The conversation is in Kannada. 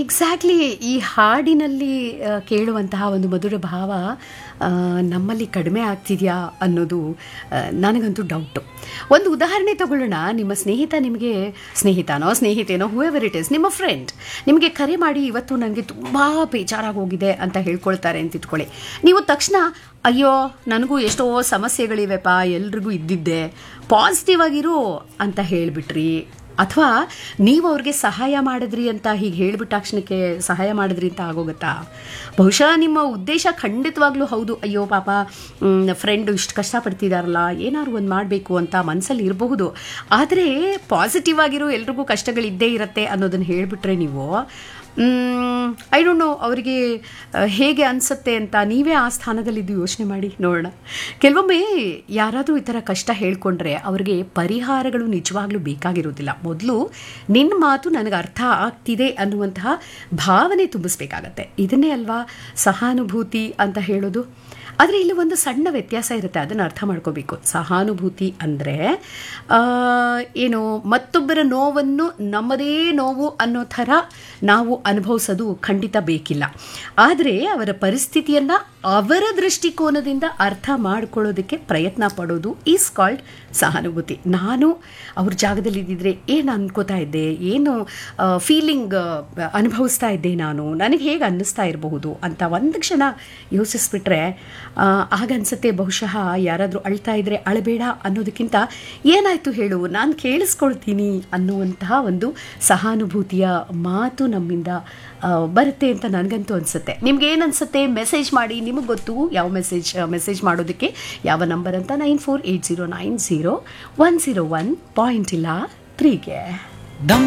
ಎಕ್ಸಾಕ್ಟ್ಲಿ ಈ ಹಾಡಿನಲ್ಲಿ ಆ, ಕೇಳುವಂತಹ ಒಂದು ಮಧುರ ಭಾವ ಆ, ನಮ್ಮಲ್ಲಿ ಕಡಿಮೆ ಆಗ್ತಿದೆಯಾ ಅನ್ನೋದು ಆ, ನನಗಂತೂ ಡೌಟು ಒಂದು ಉದಾಹರಣೆ ತಗೊಳ್ಳೋಣ ನಿಮ್ಮ ಸ್ನೇಹಿತ ನಿಮಗೆ ಸ್ನೇಹಿತನೋ ಸ್ನೇಹಿತೇನೋ ಹೂಎವರ್ ಇಟ್ ಇಸ್ ನಿಮ್ಮ ಫ್ರೆಂಡ್ ನಿಮಗೆ ಕರೆ ಮಾಡಿ ಇವತ್ತು ನನಗೆ ತುಂಬ ಬೇಜಾರಾಗಿ ಹೋಗಿದೆ ಅಂತ ಹೇಳ್ಕೊಳ್ತಾರೆ ಅಂತ ಇಟ್ಕೊಳ್ಳಿ ನೀವು ತಕ್ಷಣ ಅಯ್ಯೋ ನನಗೂ ಎಷ್ಟೋ ಸಮಸ್ಯೆಗಳಿವೆಪ್ಪ ಎಲ್ರಿಗೂ ಇದ್ದಿದ್ದೆ ಪಾಸಿಟಿವ್ ಆಗಿರು ಅಂತ ಹೇಳಿಬಿಟ್ರಿ ಅಥವಾ ನೀವು ಅವ್ರಿಗೆ ಸಹಾಯ ಮಾಡಿದ್ರಿ ಅಂತ ಹೀಗೆ ಹೇಳಿಬಿಟ್ಟ ತಕ್ಷಣಕ್ಕೆ ಸಹಾಯ ಮಾಡಿದ್ರಿ ಅಂತ ಆಗೋಗುತ್ತಾ ಬಹುಶಃ ನಿಮ್ಮ ಉದ್ದೇಶ ಖಂಡಿತವಾಗ್ಲೂ ಹೌದು ಅಯ್ಯೋ ಪಾಪ ಫ್ರೆಂಡು ಇಷ್ಟು ಕಷ್ಟಪಡ್ತಿದಾರಲ್ಲ ಏನಾದ್ರು ಒಂದು ಮಾಡಬೇಕು ಅಂತ ಮನಸ್ಸಲ್ಲಿ ಇರಬಹುದು ಆದರೆ ಪಾಸಿಟಿವ್ ಆಗಿರೋ ಎಲ್ರಿಗೂ ಕಷ್ಟಗಳಿದ್ದೇ ಇರುತ್ತೆ ಅನ್ನೋದನ್ನು ಹೇಳಿಬಿಟ್ರೆ ನೀವು ಐ ಡೋಂಟ್ ನೋ ಅವರಿಗೆ ಹೇಗೆ ಅನಿಸುತ್ತೆ ಅಂತ ನೀವೇ ಆ ಸ್ಥಾನದಲ್ಲಿದ್ದು ಯೋಚನೆ ಮಾಡಿ ನೋಡೋಣ ಕೆಲವೊಮ್ಮೆ ಯಾರಾದರೂ ಈ ಥರ ಕಷ್ಟ ಹೇಳ್ಕೊಂಡ್ರೆ ಅವರಿಗೆ ಪರಿಹಾರಗಳು ನಿಜವಾಗ್ಲೂ ಬೇಕಾಗಿರೋದಿಲ್ಲ ಮೊದಲು ನಿನ್ನ ಮಾತು ನನಗೆ ಅರ್ಥ ಆಗ್ತಿದೆ ಅನ್ನುವಂತಹ ಭಾವನೆ ತುಂಬಿಸ್ಬೇಕಾಗತ್ತೆ ಇದನ್ನೇ ಅಲ್ವಾ ಸಹಾನುಭೂತಿ ಅಂತ ಹೇಳೋದು ಆದರೆ ಇಲ್ಲಿ ಒಂದು ಸಣ್ಣ ವ್ಯತ್ಯಾಸ ಇರುತ್ತೆ ಅದನ್ನು ಅರ್ಥ ಮಾಡ್ಕೋಬೇಕು ಸಹಾನುಭೂತಿ ಅಂದರೆ ಏನು ಮತ್ತೊಬ್ಬರ ನೋವನ್ನು ನಮ್ಮದೇ ನೋವು ಅನ್ನೋ ಥರ ನಾವು ಅನುಭವಿಸೋದು ಖಂಡಿತ ಬೇಕಿಲ್ಲ ಆದರೆ ಅವರ ಪರಿಸ್ಥಿತಿಯನ್ನು ಅವರ ದೃಷ್ಟಿಕೋನದಿಂದ ಅರ್ಥ ಮಾಡ್ಕೊಳ್ಳೋದಕ್ಕೆ ಪ್ರಯತ್ನ ಪಡೋದು ಈಸ್ ಕಾಲ್ಡ್ ಸಹಾನುಭೂತಿ ನಾನು ಅವ್ರ ಜಾಗದಲ್ಲಿ ಇದ್ದಿದ್ರೆ ಏನು ಅನ್ಕೋತಾ ಇದ್ದೆ ಏನು ಫೀಲಿಂಗ್ ಅನುಭವಿಸ್ತಾ ಇದ್ದೆ ನಾನು ನನಗೆ ಹೇಗೆ ಅನ್ನಿಸ್ತಾ ಇರಬಹುದು ಅಂತ ಒಂದು ಕ್ಷಣ ಯೋಚಿಸ್ಬಿಟ್ರೆ ಆ, ಆಗ ಅನ್ಸುತ್ತೆ ಬಹುಶಃ ಯಾರಾದರೂ ಅಳ್ತಾ ಇದ್ರೆ ಅಳಬೇಡ ಅನ್ನೋದಕ್ಕಿಂತ ಏನಾಯ್ತು ಹೇಳು ನಾನು ಕೇಳಿಸ್ಕೊಳ್ತೀನಿ ಅನ್ನುವಂತಹ ಒಂದು ಸಹಾನುಭೂತಿಯ ಮಾತು ನಮ್ಮಿಂದ ಆ, ಬರುತ್ತೆ ಅಂತ ನನಗಂತೂ ಅನಿಸುತ್ತೆ ನಿಮ್ಗೆ ಏನು ಅನ್ಸುತ್ತೆ ಮೆಸೇಜ್ ಮಾಡಿ ನಿಮಗೆ ಗೊತ್ತು ಯಾವ ಮೆಸೇಜ್ ಮೆಸೇಜ್ ಮಾಡೋದಕ್ಕೆ ಯಾವ ನಂಬರ್ ಅಂತ nine four eight zero nine zero one zero one point ಇಲ್ಲ ತ್ರೀಗೆ ದಮ್